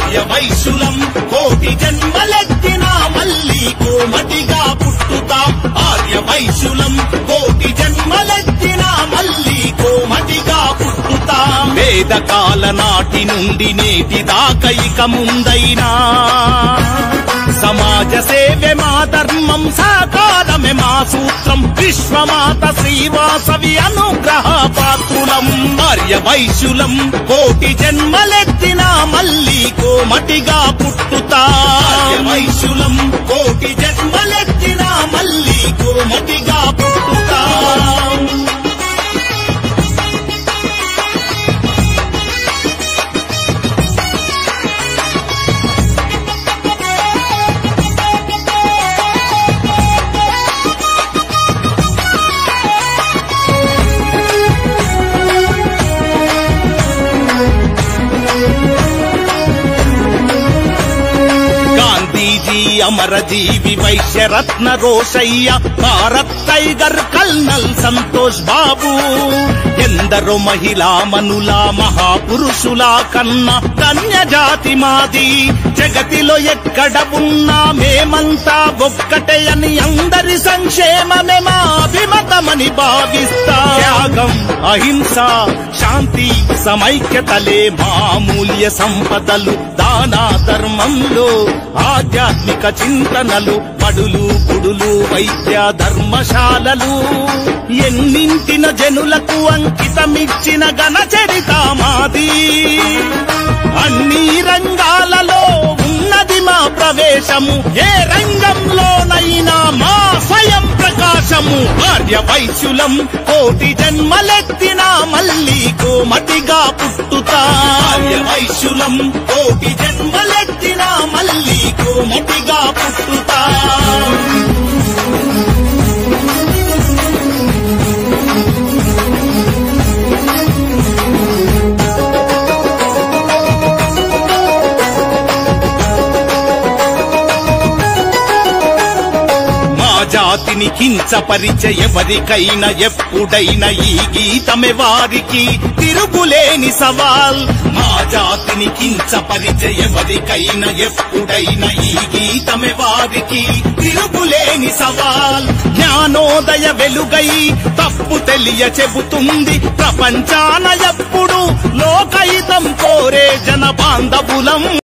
ఆర్య వైశ్యులం కోటి జన్మలెత్తిన మళ్ళీ కోమటిగా పుట్టుతాం ఆర్య వైశ్యులం కోటి జన్మలెత్తిన మళ్ళీ కోమటిగా పుట్టుతాం వేదకాల నాటి నుండి నేటి దాకా ఇక ముందైనా సమాజ సేవే మా ధర్మం సాకారమే మా సూత్రం విశ్వమాత శ్రీవాసవి అనుగ్రహ పాత్రులం ఆర్య వైశ్యులం కోటి జన్మలెత్తిన మళ్ళీ కోమటిగా పుట్టుతా ఆర్య వైశ్యులం కోటి జన్మలెత్తిన మళ్ళీ కోమటిగా పుట్టుతా గాంధీజీ అమరజీవి వైశ్యరత్న రోషయ్య భారత్ టైగర్ కల్నల్ సంతోష్ బాబు ఎందరో మహిళా మనుల మహాపురుషుల కన్న కన్య జాతి మాది జగతిలో ఎక్కడ ఉన్నా మేమంతా ఒక్కటే అని అందరి సంక్షేమమే మా అభిమతమని భావిస్తా త్యాగం అహింస శాంతి సమైక్యతలే మా మూల్య సంపదలు దాన ధర్మంలో ఆధ్యాత్మిక చింతనలు పడులు గుడులు వైద్య ధర్మశాలలు ఎన్నింటిన జనులకు అంకితమిచ్చిన ఘన చరిత మాది అన్ని రంగాలలో ఉన్నది మా ప్రవేశము ఏ రంగంలోనైనా మా స్వయం ప్రకాశము ఆర్య వైశ్యులం కోటి జన్మలెత్తిన మళ్ళీ కోమటిగా పుట్టుతా ఆర్య వైశ్యులం కోటి జన్మలెత్తిన మళ్ళీ కోమటిగా పుట్టుతా మా జాతిని కించపరిచే ఎవరికైనా ఎప్పుడైనా ఈ గీతమే వారికి తిరుగులేని సవాల్ మా జాతిని కించపరిచే ఎవరికైనా ఎప్పుడైనా ఈ గీతమే వారికి తిరుగులేని సవాల్ జ్ఞానోదయ వెలుగై తప్పు తెలియ చెబుతుంది ప్రపంచాన ఎప్పుడు లోకహితం కోరే జన బాంధవులం